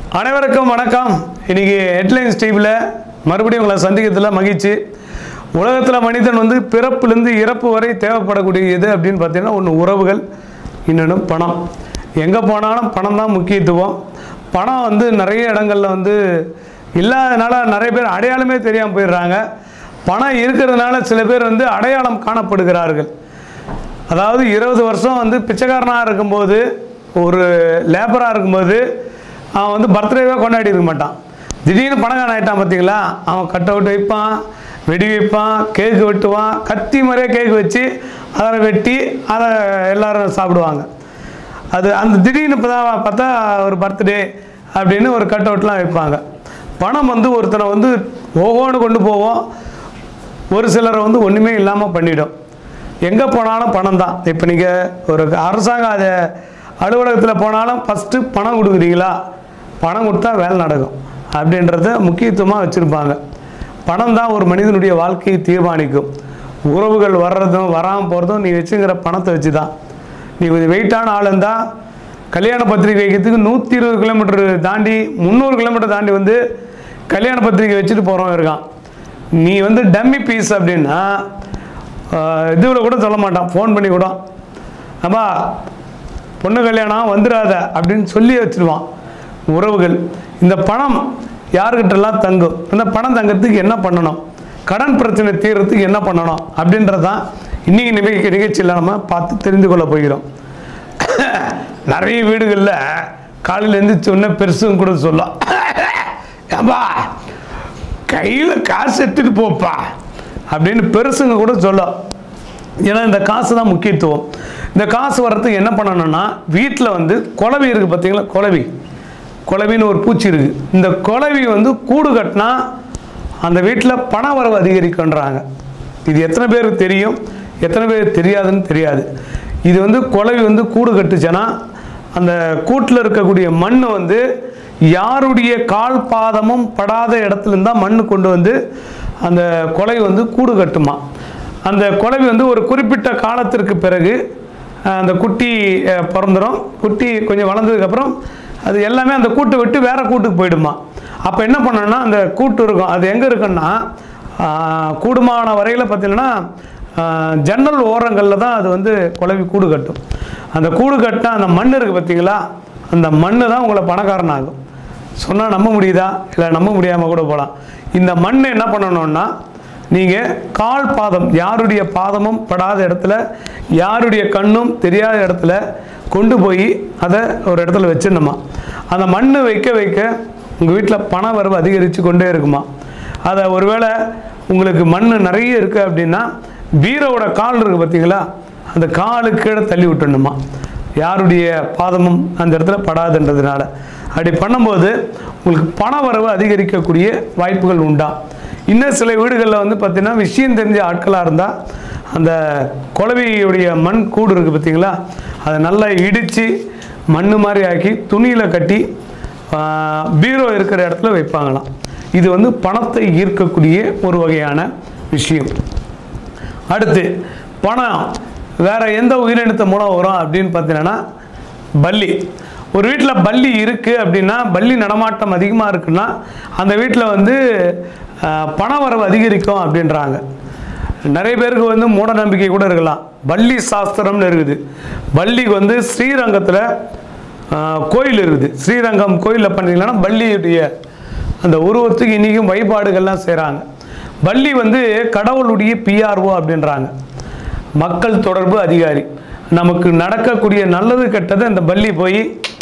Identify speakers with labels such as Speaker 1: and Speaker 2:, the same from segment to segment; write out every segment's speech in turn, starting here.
Speaker 1: அனைவருக்கும் வணக்கம் இன்னைக்கு ஹெட்லைன்ஸ் டிவியில் மறுபடியும் உங்களை சந்திக்கிறதுல மகிழ்ச்சி உலகத்தில் மனிதன் வந்து பிறப்புலேருந்து இறப்பு வரை தேவைப்படக்கூடிய எது அப்படின்னு பார்த்தீங்கன்னா ஒன்று உறவுகள் இன்னொன்று பணம் எங்கே போனாலும் பணம் தான் முக்கியத்துவம் பணம் வந்து நிறைய இடங்கள்ல வந்து இல்லாதனால நிறைய பேர் அடையாளமே தெரியாமல் போயிடுறாங்க பணம் இருக்கிறதுனால சில பேர் வந்து அடையாளம் காணப்படுகிறார்கள் அதாவது இருபது வருஷம் வந்து பிச்சைக்காரனாக இருக்கும்போது ஒரு லேபராக இருக்கும்போது அவன் வந்து பர்த்டேவே கொண்டாடி இருக்க மாட்டான் திடீர்னு பணக்காரன் ஆகிட்டான் பார்த்தீங்களா அவன் கட் அவுட் வைப்பான் வெடி வைப்பான் கேக்கு வெட்டுவான் கத்தி மாதிரியே கேக்கு வச்சு அதை வெட்டி அதை எல்லாரும் சாப்பிடுவாங்க அது அந்த திடீர்னு இப்போ தான் பார்த்தா ஒரு பர்த்டே அப்படின்னு ஒரு கட் அவுட்லாம் வைப்பாங்க பணம் வந்து ஒருத்தனை வந்து ஓஹோன்னு கொண்டு போவோம் ஒரு சிலரை வந்து ஒன்றுமே இல்லாமல் பண்ணிடும் எங்கே போனாலும் பணம் தான் இப்போ நீங்கள் ஒரு அரசாங்க அது அலுவலகத்தில் போனாலும் ஃபஸ்ட்டு பணம் கொடுக்குறீங்களா பணம் கொடுத்தா வேலை நடக்கும் அப்படின்றத முக்கியத்துவமாக வச்சுருப்பாங்க பணம் தான் ஒரு மனிதனுடைய வாழ்க்கையை தீர்மானிக்கும் உறவுகள் வர்றதும் வராமல் போகிறதும் நீ வச்சுங்கிற பணத்தை வச்சு தான் நீ கொஞ்சம் வெயிட்டான ஆள் இருந்தால் கல்யாண பத்திரிக்கை வைக்கிறதுக்கு நூற்றி இருபது கிலோமீட்டர் தாண்டி முந்நூறு கிலோமீட்டர் தாண்டி வந்து கல்யாண பத்திரிக்கை வச்சுட்டு போகிறவன் இருக்கான் நீ வந்து டம்மி பீஸ் அப்படின்னா இதுவில் கூட சொல்ல மாட்டான் ஃபோன் பண்ணி கூட அம்மா பொண்ணு கல்யாணம் வந்துடாத அப்படின்னு சொல்லி வச்சிருவான் உறவுகள் இந்த பணம் யாருக்கிட்டலாம் தங்கும் இந்த பணம் தங்கறதுக்கு என்ன பண்ணணும் கடன் பிரச்சனை தீர்றதுக்கு என்ன பண்ணணும் அப்படின்றதான் இன்னைக்கு நிகழ்ச்சி நிகழ்ச்சியில் நம்ம பார்த்து தெரிந்து கொள்ள போகிறோம் நிறைய வீடுகளில் காலையில் எழுந்திரிச்ச உடனே பெருசும் கூட சொல்லலாம் ஏம்பா கையில் காசு எடுத்துட்டு போப்பா அப்படின்னு பெருசுங்க கூட சொல்லும் ஏன்னா இந்த காசு தான் முக்கியத்துவம் இந்த காசு வர்றதுக்கு என்ன பண்ணணும்னா வீட்டில் வந்து குளவி இருக்குது பார்த்தீங்களா குளவி குளவின்னு ஒரு பூச்சி இருக்குது இந்த குளவி வந்து கூடு கட்டினா அந்த வீட்டில் பண வரவு அதிகரிக்குன்றாங்க இது எத்தனை பேருக்கு தெரியும் எத்தனை பேர் தெரியாதுன்னு தெரியாது இது வந்து குளவி வந்து கூடு கட்டுச்சுன்னா அந்த கூட்டில் இருக்கக்கூடிய மண் வந்து யாருடைய கால் பாதமும் படாத இடத்துல இருந்தால் மண் கொண்டு வந்து அந்த கொலை வந்து கூடு கட்டுமா அந்த குளவி வந்து ஒரு குறிப்பிட்ட காலத்திற்கு பிறகு அஹ், அந்த குட்டி அஹ், பிறந்துரும் குட்டி கொஞ்சம் வளர்ந்ததுக்கப்புறம் அது எல்லாமே அந்த கூட்டை விட்டு வேற கூட்டுக்கு போயிடுமா அப்போ என்ன பண்ணணும்னா அந்த கூட்டு இருக்கும் அது எங்கே இருக்குன்னா ஆஹ், கூடுமான வரையில் பார்த்தீங்கன்னா ஆஹ், ஜன்னல் ஓரங்களில் தான் அது வந்து குளவி கூடு கட்டும் அந்த கூடு கட்டினா அந்த மண் இருக்குது பார்த்தீங்களா அந்த மண் தான் உங்களை பணக்காரன் ஆகும் சொன்னால் நம்ப முடியுதா இல்லை நம்ப முடியாமல் கூட போகலாம் இந்த மண் என்ன பண்ணணும்னா நீங்கள் கால் பாதம் யாருடைய பாதமும் படாத இடத்துல யாருடைய கண்ணும் தெரியாத இடத்துல கொண்டு போய் அதை ஒரு இடத்துல வச்சிடணுமா அந்த மண் வைக்க வைக்க உங்கள் வீட்டில் பண வரவு அதிகரித்து கொண்டே இருக்குமா அதை ஒருவேளை உங்களுக்கு மண் நிறைய இருக்குது அப்படின்னா பீரோவோட கால் இருக்குது பார்த்தீங்களா அந்த காலு கீழே தள்ளி விட்டுணுமா யாருடைய பாதமும் அந்த இடத்துல படாதுன்றதுனால அப்படி பண்ணும்போது உங்களுக்கு பண வரவு அதிகரிக்கக்கூடிய வாய்ப்புகள் உண்டா இன்னும் சில வீடுகளில் வந்து பார்த்தீங்கன்னா விஷயம் தெரிஞ்ச ஆட்களாக இருந்தால் அந்த குளவியுடைய மண் கூடு இருக்குது பார்த்தீங்களா அதை நல்லா இடித்து மண் மாதிரி ஆக்கி துணியில் கட்டி ஆஹ், பீரோ இருக்கிற இடத்துல வைப்பாங்களாம் இது வந்து பணத்தை ஈர்க்கக்கூடிய ஒரு வகையான விஷயம் அடுத்து பணம் வேற எந்த உயிரினத்து மூலம் வரும் அப்படின்னு பார்த்தீங்கன்னா பல்லி ஒரு வீட்டில் பல்லி இருக்குது அப்படின்னா பல்லி நடமாட்டம் அதிகமாக இருக்குன்னா அந்த வீட்டில் வந்து ஆஹ், பண வரவு அதிகரிக்கும் அப்படின்றாங்க நிறைய பேருக்கு வந்து மூட நம்பிக்கை கூட இருக்கலாம் பல்லி சாஸ்திரம்னு இருக்குது பல்லிக்கு வந்து ஸ்ரீரங்கத்தில் ஆஹ், கோயில் இருக்குது ஸ்ரீரங்கம் கோயிலில் பண்ணீங்கன்னா பல்லியுடைய அந்த உருவத்துக்கு இன்றைக்கும் வழிபாடுகள்லாம் செய்கிறாங்க பள்ளி வந்து கடவுளுடைய பிஆர்ஓ அப்படின்றாங்க மக்கள் தொடர்பு அதிகாரி நமக்கு நடக்கக்கூடிய நல்லது கெட்டதை இந்த பள்ளி போய்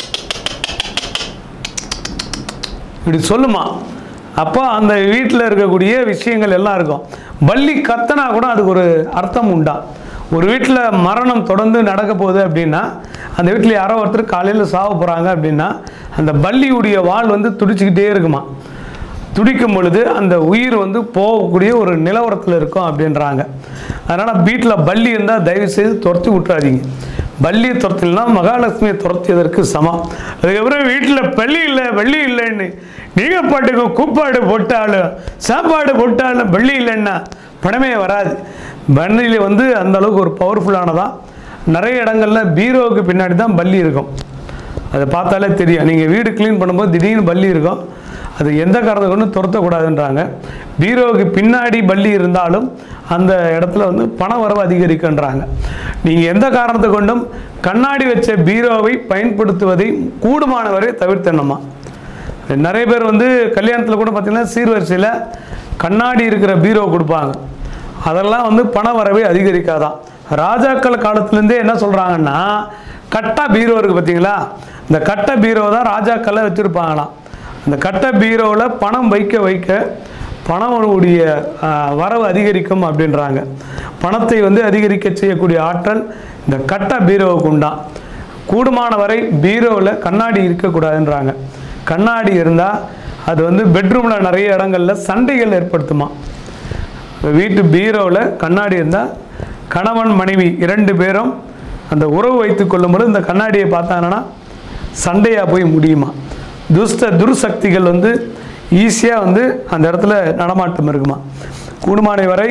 Speaker 1: இப்படி சொல்லுமா அப்போ அந்த வீட்டில் இருக்கக்கூடிய விஷயங்கள் எல்லாம் இருக்கும் பள்ளி கத்தனா கூட அதுக்கு ஒரு அர்த்தம் உண்டா ஒரு வீட்டில் மரணம் தொடர்ந்து நடக்க போகுது அப்படின்னா அந்த வீட்டில் யாரோ ஒருத்தர் காலையில் சாவ போகிறாங்க அப்படின்னா அந்த பள்ளியுடைய வாள் வந்து துடிச்சுக்கிட்டே இருக்குமா துடிக்கும் பொழுது அந்த உயிர் வந்து போகக்கூடிய ஒரு நிலவரத்தில் இருக்கும் அப்படின்றாங்க அதனால் வீட்டில் பள்ளி இருந்தால் தயவு செய்து துரத்தி விட்டுறாதீங்க பள்ளியை துரத்திலாம் மகாலட்சுமியை துரத்தியதற்கு சமம் அதுக்கப்புறம் வீட்டில் பள்ளி இல்லை வெள்ளி இல்லைன்னு நீங்கள் பாட்டுக்கு கூப்பாடு போட்டாலும் சாப்பாடு போட்டாலும் வெள்ளி இல்லைன்னா பணமே வராது பள்ளியில் வந்து அந்த அளவுக்கு ஒரு பவர்ஃபுல்லானதான் நிறைய இடங்கள்ல பீரோவுக்கு பின்னாடி தான் பள்ளி இருக்கும் அதை பார்த்தாலே தெரியும் நீங்கள் வீடு க்ளீன் பண்ணும்போது திடீர்னு பல்லி இருக்கும் அது எந்த காரணத்தை கொண்டு துரத்தக்கூடாதுன்றாங்க பீரோவுக்கு பின்னாடி பல்லி இருந்தாலும் அந்த இடத்துல வந்து பண வரவு அதிகரிக்குன்றாங்க நீங்கள் எந்த காரணத்தை கொண்டும் கண்ணாடி வச்ச பீரோவை பயன்படுத்துவதை கூடுமான வரை தவிர்த்தணுமா நிறைய பேர் வந்து கல்யாணத்தில் கூட பார்த்தீங்கன்னா சீர்வரிசையில் கண்ணாடி இருக்கிற பீரோ கொடுப்பாங்க அதெல்லாம் வந்து பண வரவை அதிகரிக்காதான் ராஜாக்கள் காலத்துலேருந்தே என்ன சொல்கிறாங்கன்னா கட்டா பீரோ இருக்குது பார்த்தீங்களா இந்த கட்டை பீரோ தான் ராஜாக்களை வச்சுருப்பாங்களாம் அந்த கட்டை பீரோவில் பணம் வைக்க வைக்க பணமுடைய ஆஹ், வரவு அதிகரிக்கும் அப்படின்றாங்க பணத்தை வந்து அதிகரிக்க செய்யக்கூடிய ஆற்றல் இந்த கட்டை பீரோவுக்கு உண்டான் கூடுமான வரை பீரோவில் கண்ணாடி இருக்கக்கூடாதுன்றாங்க கண்ணாடி இருந்தால் அது வந்து பெட்ரூமில் நிறைய இடங்கள்ல சண்டைகள் ஏற்படுத்துமா வீட்டு பீரோவில் கண்ணாடி இருந்தால் கணவன் மனைவி இரண்டு பேரும் அந்த உறவு வைத்துக் கொள்ளும்போது இந்த கண்ணாடியை பார்த்தாங்கன்னா சண்டையாக போய் முடியுமா துஷ்ட துர்சக்திகள் வந்து ஈஸியாக வந்து அந்த இடத்துல நடமாட்டம் இருக்குமா கூடுமான வரை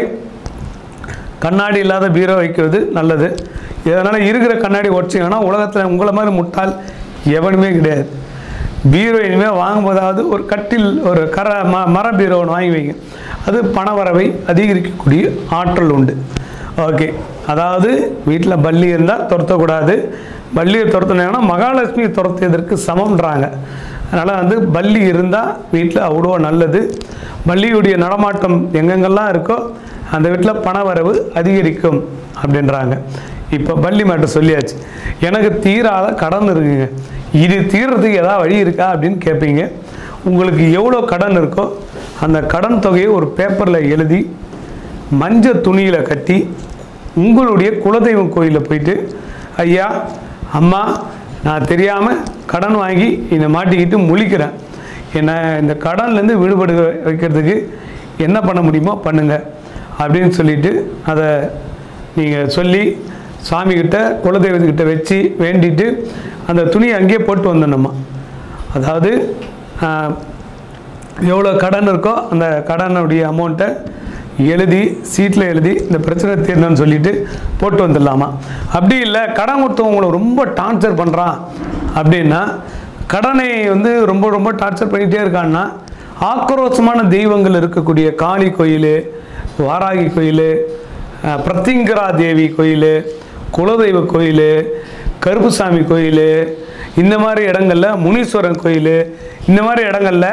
Speaker 1: கண்ணாடி இல்லாத பீரோ வைக்கிறது நல்லது இதனால் இருக்கிற கண்ணாடி உடச்சிங்கன்னா உலகத்தில் உங்களை மாதிரி முட்டாள் எவனுமே கிடையாது பீரோ இனிமேல் வாங்கும்போதாவது ஒரு கட்டில் ஒரு கர ம மர பீரோ ஒன்று வாங்கி வைங்க அது பண வரவை அதிகரிக்கக்கூடிய ஆற்றல் உண்டு ஓகே அதாவது வீட்டில் பல்லி இருந்தால் துரத்தக்கூடாது பல்லியை துரத்துனீங்கன்னா மகாலட்சுமியை துரத்தியதற்கு சமம்ன்றாங்க அதனால் வந்து பல்லி இருந்தால் வீட்டில் அவ்வளோ நல்லது பல்லியுடைய நடமாட்டம் எங்கெங்கெல்லாம் இருக்கோ அந்த வீட்டில் பண வரவு அதிகரிக்கும் அப்படின்றாங்க இப்போ பள்ளி மேட்டை சொல்லியாச்சு எனக்கு தீராத கடன் இருக்குங்க இது தீர்றதுக்கு ஏதாவது வழி இருக்கா அப்படின்னு கேட்பீங்க உங்களுக்கு எவ்வளோ கடன் இருக்கோ அந்த கடன் தொகையை ஒரு பேப்பரில் எழுதி மஞ்சள் துணியில் கட்டி உங்களுடைய குலதெய்வம் கோயிலில் போயிட்டு ஐயா அம்மா நான் தெரியாமல் கடன் வாங்கி என்னை மாட்டிக்கிட்டு முழிக்கிறேன் என்னை இந்த கடன்லேருந்து விடுபடு வைக்கிறதுக்கு என்ன பண்ண முடியுமோ பண்ணுங்க அப்படின்னு சொல்லிட்டு அதை நீங்கள் சொல்லி சாமிக்கிட்ட குலதெய்வத்துக்கிட்ட வச்சு வேண்டிட்டு அந்த துணியை அங்கேயே போட்டு வந்துடணுமா அதாவது ஆஹ், எவ்வளோ கடன் இருக்கோ அந்த கடனுடைய அமௌண்ட்டை எழுதி சீட்டில் எழுதி இந்த பிரச்சனை தீரணும்னு சொல்லிட்டு போட்டு வந்துடலாமா அப்படி இல்லை கடன் கொடுத்தவங்க உங்களை ரொம்ப டார்ச்சர் பண்ணுறான் அப்படின்னா கடனை வந்து ரொம்ப ரொம்ப டார்ச்சர் பண்ணிகிட்டே இருக்கான்னா ஆக்ரோஷமான தெய்வங்கள் இருக்கக்கூடிய காளி கோயில் வாராகி கோயில் அஹ், பிரத்திங்கரா தேவி கோயில் குலதெய்வ கோயில் கருப்புசாமி கோயில் இந்த மாதிரி இடங்கள்ல முனீஸ்வரன் கோயில் இந்த மாதிரி இடங்கள்ல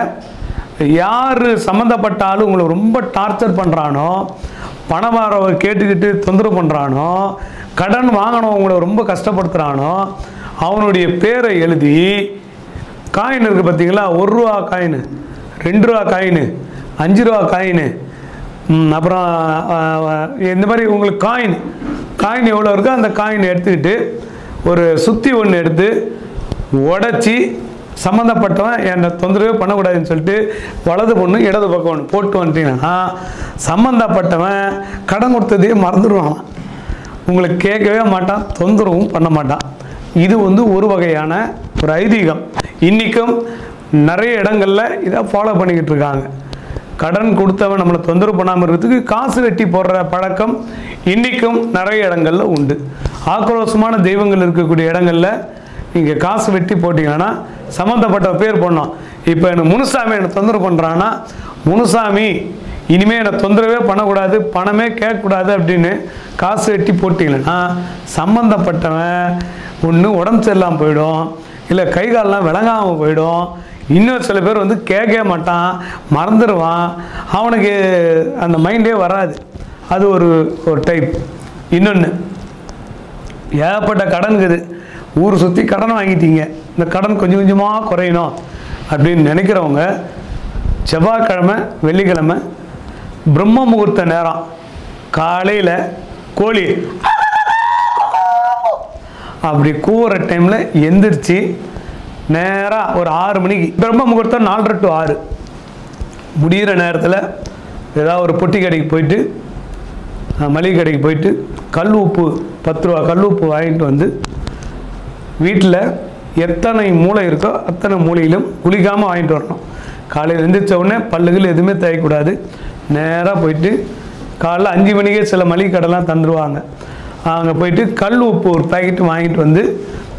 Speaker 1: யார் சம்மந்தப்பட்ட ஆளு உங்களை ரொம்ப டார்ச்சர் பண்ணுறானோ பணவாரவை கேட்டுக்கிட்டு தொந்தரவு பண்ணுறானோ கடன் வாங்கணும் உங்களை ரொம்ப கஷ்டப்படுத்துகிறானோ அவனுடைய பேரை எழுதி காயின் இருக்குது பார்த்தீங்களா ஒரு ரூபா காயின் ரெண்டு ரூபா காயின் அஞ்சு ரூபா காயின் அப்புறம் ஆஹ், இந்த மாதிரி உங்களுக்கு காயின் காயின் எவ்வளோ இருக்கோ அந்த காயின் எடுத்துக்கிட்டு ஒரு சுத்தி ஒன்று எடுத்து உடச்சி சம்மந்தப்பட்டவன் என்னை தொந்தரவே பண்ணக்கூடாதுன்னு சொல்லிட்டு வலது பொண்ணு இடது பக்கம் ஒன்று போட்டு வந்துட்டீங்கன்னா சம்மந்தப்பட்டவன் கடன் கொடுத்ததையே மறந்துடுவான் உங்களுக்கு கேட்கவே மாட்டான் தொந்தரவும் பண்ண மாட்டான் இது வந்து ஒரு வகையான ஒரு ஐதீகம் இன்றைக்கும் நிறைய இடங்கள்ல இதை ஃபாலோ பண்ணிக்கிட்டு இருக்காங்க கடன் கொடுத்தவன் நம்மளை தொந்தரவு பண்ணாமல் இருக்கிறதுக்கு காசு வெட்டி போடுற பழக்கம் இன்றைக்கும் நிறைய இடங்கள்ல உண்டு ஆக்ரோஷமான தெய்வங்கள் இருக்கக்கூடிய இடங்கள்ல நீங்கள் காசு வெட்டி போட்டிங்கன்னா சம்மந்தப்பட்ட பேர் பண்ணோம் இப்போ எனக்கு முனுசாமி என்னை தொந்தரவு பண்ணுறான்னா முனுசாமி இனிமேல் என்னை தொந்தரவே பண்ணக்கூடாது பணமே கேட்கக்கூடாது அப்படின்னு காசு வெட்டி போட்டிங்கன்னா சம்மந்தப்பட்டவன் ஒன்று உடம்பு சரியில்லாமல் போயிடும் இல்லை கை கால்லாம் விளங்காமல் போயிடும் இன்னும் சில பேர் வந்து கேட்கவே மாட்டான் மறந்துடுவான் அவனுக்கு அந்த மைண்டே வராது அது ஒரு ஒரு டைப் இன்னொன்று ஏகப்பட்ட கடன் இருக்குது ஊர் சுற்றி கடன் வாங்கிட்டீங்க இந்த கடன் கொஞ்சம் கொஞ்சமாக குறையணும் அப்படின்னு நினைக்கிறவங்க செவ்வாய்க்கிழமை வெள்ளிக்கிழமை பிரம்ம முகூர்த்த நேரம் காலையில் கோழி அப்படி கூவுற டைமில் எந்திரிச்சு நேராக ஒரு ஆறு மணிக்கு பிரம்ம முகூர்த்தம் நாலரை டு ஆறு முடிகிற நேரத்தில் ஏதாவது ஒரு பொட்டி கடைக்கு போயிட்டு அஹ், மளிகை கடைக்கு போயிட்டு கல் உப்பு பத்து ரூபா கல் உப்பு வாங்கிட்டு வந்து வீட்டில் எத்தனை மூளை இருக்கோ அத்தனை மூலையிலும் குளிக்காமல் வாங்கிட்டு வரணும் காலையில் எழுந்திரிச்ச உடனே பல்லுகள் எதுவுமே தேய்க்கக்கூடாது நேராக போயிட்டு காலைல அஞ்சு மணிக்கே சில மளிகை கடைலாம் தந்துடுவாங்க அங்கே போயிட்டு கல் உப்பு ஒரு பாக்கெட் வாங்கிட்டு வந்து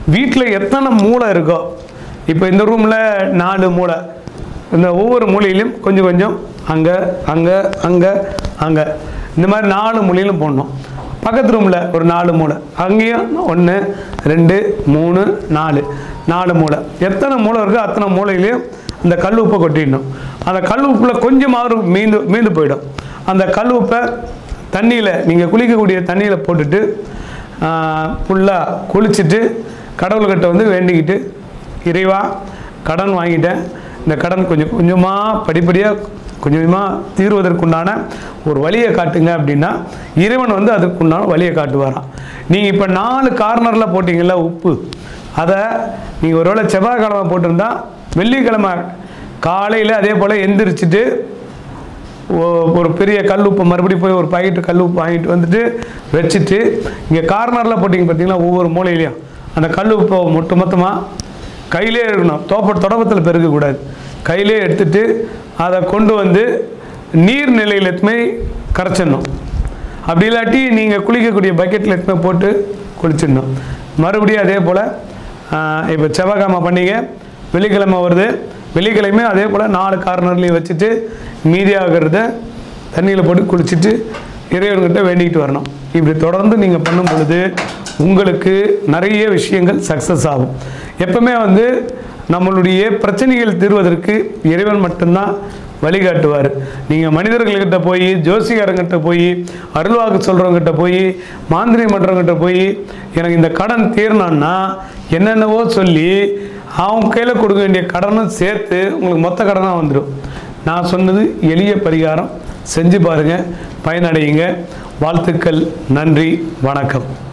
Speaker 1: வீட்டில் எத்தனை மூளை இருக்கோ இப்போ இந்த ரூமில் நாலு மூளை இந்த ஒவ்வொரு மூலையிலும் கொஞ்சம் கொஞ்சம் அங்கே அங்கே அங்கே அங்கே இந்த மாதிரி நாலு மூலையிலும் போடணும் பக்கத்து ரூமில் ஒரு நாலு மூளை அங்கேயும் ஒன்று ரெண்டு மூணு நாலு நாலு மூளை எத்தனை மூளை இருக்கோ அத்தனை மூலையிலையும் அந்த கல் உப்பை கொட்டிடணும் அந்த கல் உப்பில் கொஞ்சமாவது மீந்து மீந்து போயிடும் அந்த கல் உப்பை தண்ணியில் நீங்கள் குளிக்கக்கூடிய தண்ணியில் போட்டுட்டு ஃபுல்லாக குளிச்சுட்டு கடவுள்கிட்ட வந்து வேண்டிக்கிட்டு இறைவா கடன் வாங்கிட்டேன் இந்த கடன் கொஞ்சம் கொஞ்சமாக படிப்படியாக கொஞ்சம் கொஞ்சமாக தீர்வதற்குண்டான ஒரு வழியை காட்டுங்க அப்படின்னா இறைவன் வந்து அதுக்குண்டான வழியை காட்டுவாராம் நீங்கள் இப்போ நாலு கார்னரில் போட்டிங்கல்ல உப்பு அதை நீங்கள் ஒருவேளை செவ்வாய்க்கிழமை போட்டிருந்தா வெள்ளிக்கிழமை காலையில் அதே போல் எந்திரிச்சிட்டு ஒ- ஒரு பெரிய கல் உப்பு மறுபடியும் போய் ஒரு பாக்கெட்டு கல் உப்பு வாங்கிட்டு வந்துட்டு வச்சுட்டு இங்கே கார்னரில் போட்டிங்க பார்த்தீங்களா ஒவ்வொரு மூலையிலையும் அந்த கல் உப்பை மொத்த மொத்தமாக கையிலே இருக்கணும் தோப்ப தொடப்பத்தில் பெருக்கக்கூடாது கையிலே எடுத்துட்டு அதை கொண்டு வந்து நீர் நிலையில் எத்துமே கரைச்சிடணும் அப்படி இல்லாட்டி நீங்கள் குளிக்கக்கூடிய பக்கெட்டில் எத்துமே போட்டு குளிச்சிடணும் மறுபடியும் அதே போல் இப்போ செவ்வாய்க்கிழமை பண்ணீங்க வெள்ளிக்கிழமை வருது வெள்ளிக்கிழமையும் அதே போல் நாலு கார்னர்லேயும் வச்சுட்டு மீதியாகிறத தண்ணியில் போட்டு குளிச்சுட்டு இறைவன்கிட்ட வேண்டிக்கிட்டு வரணும் இப்படி தொடர்ந்து நீங்கள் பண்ணும் பொழுது உங்களுக்கு நிறைய விஷயங்கள் சக்ஸஸ் ஆகும் எப்பவுமே வந்து நம்மளுடைய பிரச்சனைகள் தீர்வதற்கு இறைவன் மட்டும்தான் வழிகாட்டுவார் நீங்கள் மனிதர்கள்கிட்ட போய் ஜோசிகாரங்கிட்ட போய் அருள்வாக்கு சொல்கிறவங்ககிட்ட போய் மாந்திரி மன்றவங்கிட்ட போய் எனக்கு இந்த கடன் தீரணும்னா என்னென்னவோ சொல்லி அவங்க கையில் கொடுக்க வேண்டிய கடனும் சேர்த்து உங்களுக்கு மொத்த கடனாக வந்துடும் நான் சொன்னது எளிய பரிகாரம் செஞ்சு பாருங்கள் பயனடையுங்க வாழ்த்துக்கள் நன்றி வணக்கம்